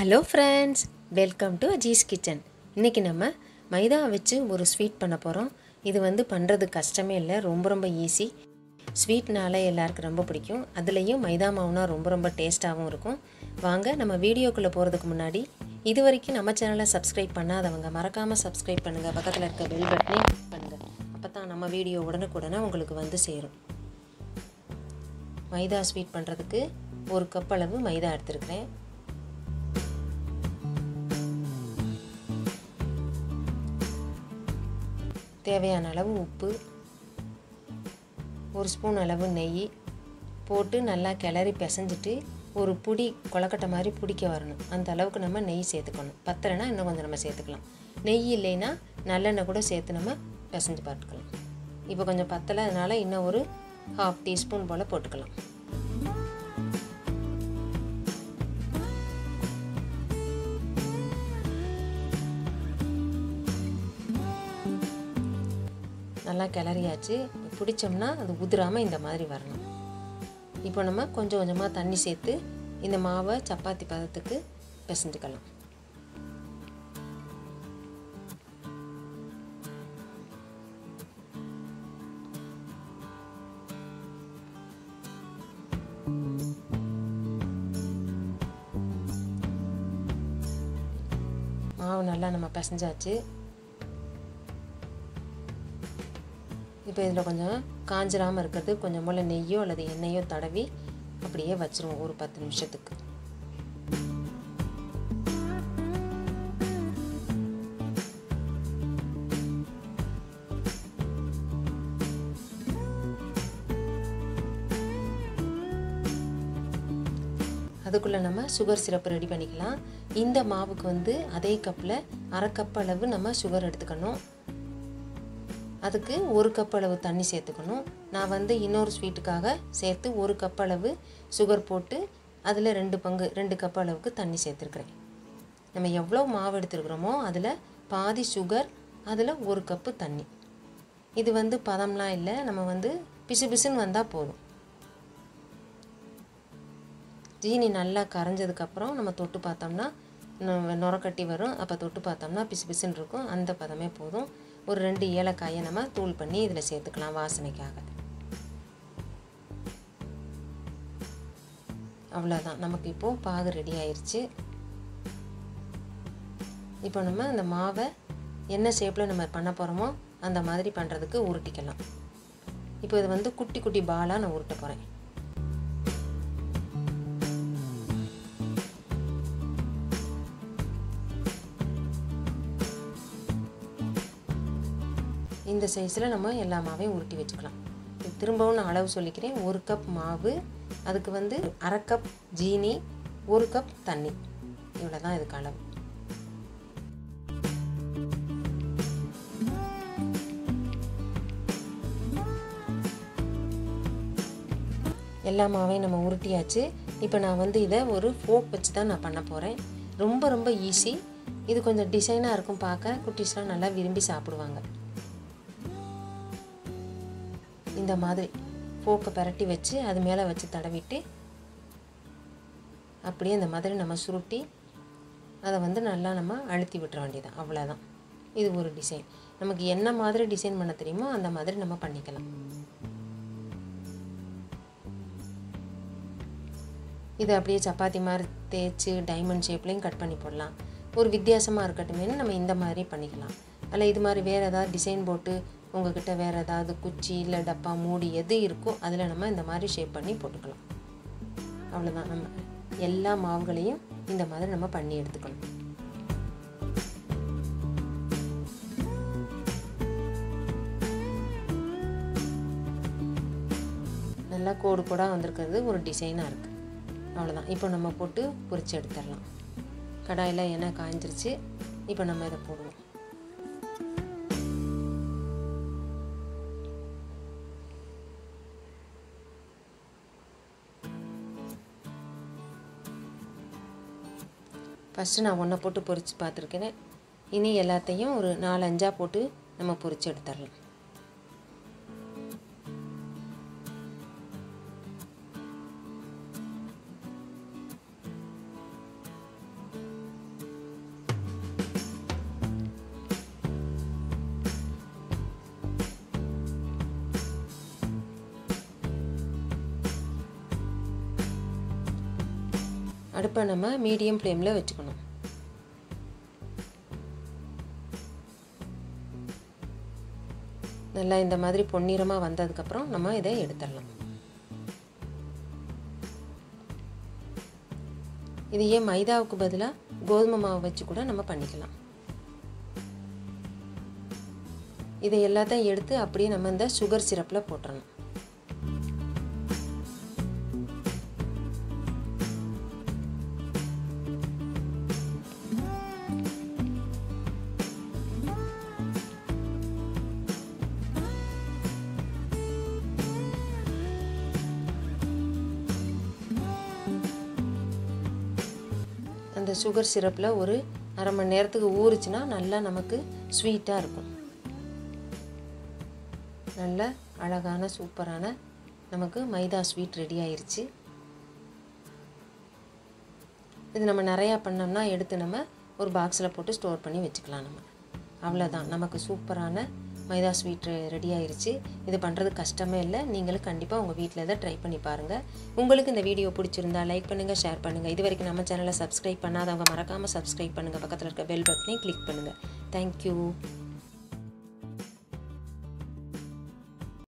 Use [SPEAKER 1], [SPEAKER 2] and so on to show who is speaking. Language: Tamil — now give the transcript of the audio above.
[SPEAKER 1] hello friends welcome to Azeez kitchen இன்றைக்கி நம்ம மைதா வச்சு ஒரு ஸ்வீட் பண்ண போகிறோம் இது வந்து பண்ணுறது கஷ்டமே இல்லை ரொம்ப ரொம்ப ஈஸி ஸ்வீட்னால எல்லாருக்கும் ரொம்ப பிடிக்கும் அதுலேயும் மைதா மாவுனா ரொம்ப ரொம்ப டேஸ்ட்டாகவும் இருக்கும் வாங்க நம்ம வீடியோக்குள்ளே போகிறதுக்கு முன்னாடி இது வரைக்கும் நம்ம சேனலை சப்ஸ்கிரைப் பண்ணாதவங்க மறக்காமல் சப்ஸ்கிரைப் பண்ணுங்கள் பக்கத்தில் இருக்க பெல் பட்டனையும் click பண்ணுங்கள் அப்போ தான் நம்ம வீடியோ உடனுக்குடனே உங்களுக்கு வந்து சேரும் மைதா ஸ்வீட் பண்ணுறதுக்கு ஒரு கப் அளவு மைதா எடுத்துருக்கிறேன் தேவையான அளவு உப்பு ஒரு ஸ்பூன் அளவு நெய் போட்டு நல்லா கிளறி பிசைஞ்சிட்டு ஒரு புடி கொலக்கட்டை மாதிரி பிடிக்க வரணும் அந்த அளவுக்கு நம்ம நெய் சேர்த்துக்கணும் பத்தலைன்னா இன்னும் கொஞ்சம் நம்ம சேர்த்துக்கலாம் நெய் இல்லைன்னா நல்லெண்ணெய் கூட சேர்த்து நம்ம பிசைஞ்சு பார்த்துக்கலாம் இப்போ கொஞ்சம் பத்தலை அதனால் இன்னும் ஒரு ஹாஃப் டீஸ்பூன் போல் போட்டுக்கலாம் நல்லா கிளறியாச்சு பிடிச்சோம்னா அது உதிராமல் இந்த மாதிரி வரணும் இப்போ நம்ம கொஞ்சம் கொஞ்சமாக தண்ணி சேர்த்து இந்த மாவை சப்பாத்தி பதத்துக்கு பிசைஞ்சுக்கலாம் மாவு நல்லா நம்ம பிசைஞ்சாச்சு இப்போ இதில் கொஞ்சம் காஞ்சிராமல் இருக்கிறது கொஞ்சம் போல் நெய்யோ அல்லது எண்ணெயோ தடவி அப்படியே வச்சுருவோம் ஒரு பத்து நிமிஷத்துக்கு அதுக்குள்ளே நம்ம சுகர் சிரப்பு ரெடி பண்ணிக்கலாம் இந்த மாவுக்கு வந்து அதே கப்பில் அரை கப் அளவு நம்ம சுகர் எடுத்துக்கணும் அதுக்கு ஒரு கப் அளவு தண்ணி சேர்த்துக்கணும் நான் வந்து இன்னொரு ஸ்வீட்டுக்காக சேர்த்து ஒரு கப் அளவு சுகர் போட்டு அதில் ரெண்டு பங்கு ரெண்டு கப் அளவுக்கு தண்ணி சேர்த்துருக்குறேன் நம்ம எவ்வளோ மாவு எடுத்துருக்குறோமோ அதில் பாதி சுகர் அதில் ஒரு கப்பு தண்ணி இது வந்து பதம்லாம் இல்லை நம்ம வந்து பிசு பிசுன்னு வந்தால் போதும் ஜீனி நல்லா கரைஞ்சதுக்கப்புறம் நம்ம தொட்டு பார்த்தோம்னா நுரக்கட்டி வரும் அப்போ தொட்டு பார்த்தோம்னா பிசு பிசுன்னு இருக்கும் அந்த பதமே போதும் ஒரு ரெண்டு ஏலக்காயை நம்ம தூள் பண்ணி இதில் சேர்த்துக்கலாம் வாசனைக்காக அவ்வளோதான் நமக்கு இப்போது பாகு ரெடி ஆயிடுச்சு இப்போ நம்ம அந்த மாவை என்ன ஷேப்பில் நம்ம பண்ண போகிறோமோ அந்த மாதிரி பண்ணுறதுக்கு உருட்டிக்கலாம் இப்போ இது வந்து குட்டி குட்டி பாலாக நான் உருட்ட போகிறேன் இந்த சைஸில் நம்ம எல்லா மாவையும் உருட்டி வச்சுக்கலாம் திரும்பவும் நான் அளவு சொல்லிக்கிறேன் ஒரு கப் மாவு அதுக்கு வந்து அரை கப் ஜீனி ஒரு கப் தண்ணி இவ்வளோ தான் இதுக்கு அளவு எல்லா மாவையும் நம்ம உருட்டியாச்சு இப்போ நான் வந்து இதை ஒரு ஃபோக் வச்சு தான் நான் பண்ண போகிறேன் ரொம்ப ரொம்ப ஈஸி இது கொஞ்சம் டிசைனாக இருக்கும் பார்க்க குட்டீஸ்லாம் நல்லா விரும்பி சாப்பிடுவாங்க இந்த மாதிரி ஃபோக்கை பரட்டி வச்சு அது மேலே வச்சு தடவிட்டு அப்படியே இந்த மாதிரி நம்ம சுருட்டி அதை வந்து நல்லா நம்ம அழுத்தி விட்டுற வேண்டியதான் அவ்வளோதான் இது ஒரு டிசைன் நமக்கு என்ன மாதிரி டிசைன் பண்ண தெரியுமோ அந்த மாதிரி நம்ம பண்ணிக்கலாம் இது அப்படியே சப்பாத்தி மாதிரி தேய்ச்சி டைமண்ட் ஷேப்லேயும் கட் பண்ணி போடலாம் ஒரு வித்தியாசமாக இருக்கட்டுமேனு நம்ம இந்த மாதிரி பண்ணிக்கலாம் அல்ல இது மாதிரி வேறு ஏதாவது டிசைன் போட்டு உங்ககிட்ட வேறு ஏதாவது குச்சி இல்லை டப்பா மூடி எது இருக்கோ அதில் நம்ம இந்த மாதிரி ஷேப் பண்ணி போட்டுக்கலாம் அவ்வளோதான் நம்ம எல்லா மாவுகளையும் இந்த மாதிரி நம்ம பண்ணி எடுத்துக்கணும் நல்லா கோடு கோடாக வந்திருக்கிறது ஒரு டிசைனாக இருக்குது அவ்வளோதான் இப்போ நம்ம போட்டு பொரிச்சு எடுத்துடலாம் கடாயில் எண்ணெய் காய்ஞ்சிருச்சு இப்போ நம்ம இதை போடுவோம் ஃபஸ்ட்டு நான் ஒன்றை போட்டு பொரித்து பார்த்துருக்கேன் இனி எல்லாத்தையும் ஒரு நாலு அஞ்சாக போட்டு நம்ம பொரித்து எடுத்துடலாம் அடுப்பை நம்ம மீடியம் ஃப்ளேமில் வச்சுக்கணும் நல்லா இந்த மாதிரி பொன்னிறமாக வந்ததுக்கப்புறம் நம்ம இதை எடுத்துடலாம் இதையே மைதாவுக்கு பதிலாக கோதுமை மாவு வச்சு கூட நம்ம பண்ணிக்கலாம் இதை எல்லாத்தையும் எடுத்து அப்படியே நம்ம இந்த சுகர் சிரப்பில் போட்டுறணும் அந்த சுகர் சிரப்பில் ஒரு அரை மணி நேரத்துக்கு ஊறுச்சுன்னா நல்லா நமக்கு ஸ்வீட்டாக இருக்கும் நல்ல அழகான சூப்பரான நமக்கு மைதா ஸ்வீட் ரெடி ஆயிருச்சு இது நம்ம நிறையா பண்ணோம்னா எடுத்து நம்ம ஒரு பாக்ஸில் போட்டு ஸ்டோர் பண்ணி வச்சுக்கலாம் நம்ம அவ்வளோதான் நமக்கு சூப்பரான மைதா ஸ்வீட் ரெடி ஆயிருச்சு இது பண்ணுறது கஷ்டமே இல்லை நீங்களும் கண்டிப்பாக உங்கள் வீட்டில் இதை ட்ரை பண்ணி பாருங்கள் உங்களுக்கு இந்த வீடியோ பிடிச்சிருந்தா லைக் பண்ணுங்கள் ஷேர் பண்ணுங்கள் இது வரைக்கும் நம்ம சேனலை சப்ஸ்கிரைப் பண்ணாதவங்க மறக்காமல் சப்ஸ்கிரைப் பண்ணுங்கள் பக்கத்தில் இருக்க பெல் பட்டனையும் கிளிக் பண்ணுங்கள் தேங்க்யூ